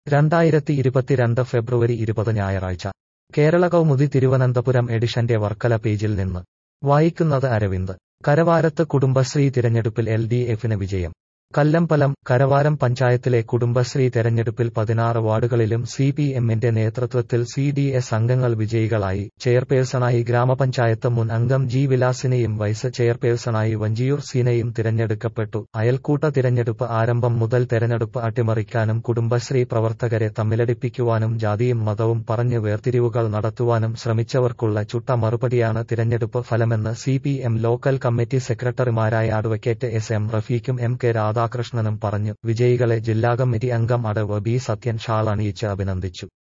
രണ്ടായിരത്തി ഇരുപത്തിരണ്ട് ഫെബ്രുവരി ഇരുപത് ഞായറാഴ്ച കേരള കൗമുദി തിരുവനന്തപുരം എഡിഷന്റെ വർക്കല പേജിൽ നിന്ന് വായിക്കുന്നത് അരവിന്ദ് കരവാരത്ത് കുടുംബശ്രീ തിരഞ്ഞെടുപ്പിൽ എൽ ഡി എഫിന് വിജയം കല്ലമ്പലം കരവാരം പഞ്ചായത്തിലെ കുടുംബശ്രീ തെരഞ്ഞെടുപ്പിൽ പതിനാറ് വാർഡുകളിലും സി പി എമ്മിന്റെ നേതൃത്വത്തിൽ സി ഡി എസ് അംഗങ്ങൾ വിജയികളായി ചെയർപേഴ്സണായി ഗ്രാമപഞ്ചായത്ത് മുൻ അംഗം ജി വിലാസിനെയും വൈസ് ചെയർപേഴ്സണായി വഞ്ചിയൂർ സീനയും തിരഞ്ഞെടുക്കപ്പെട്ടു അയൽക്കൂട്ട തിരഞ്ഞെടുപ്പ് ആരംഭം മുതൽ തെരഞ്ഞെടുപ്പ് അട്ടിമറിക്കാനും കുടുംബശ്രീ പ്രവർത്തകരെ തമ്മിലടിപ്പിക്കുവാനും ജാതിയും മതവും പറഞ്ഞ് വേർതിരിവുകൾ നടത്തുവാനും ശ്രമിച്ചവർക്കുള്ള ചുട്ട മറുപടിയാണ് തിരഞ്ഞെടുപ്പ് ഫലമെന്ന് C P M local committee സെക്രട്ടറിമാരായ അഡ്വക്കേറ്റ് എസ് എം റഫീഖും എം കെ രാധാകൃഷ്ണനും പറഞ്ഞു വിജയികളെ ജില്ലാ കമ്മിറ്റി അംഗം അടവ് ബി സത്യൻ ഷാൾ അണിയിച്ച് അഭിനന്ദിച്ചു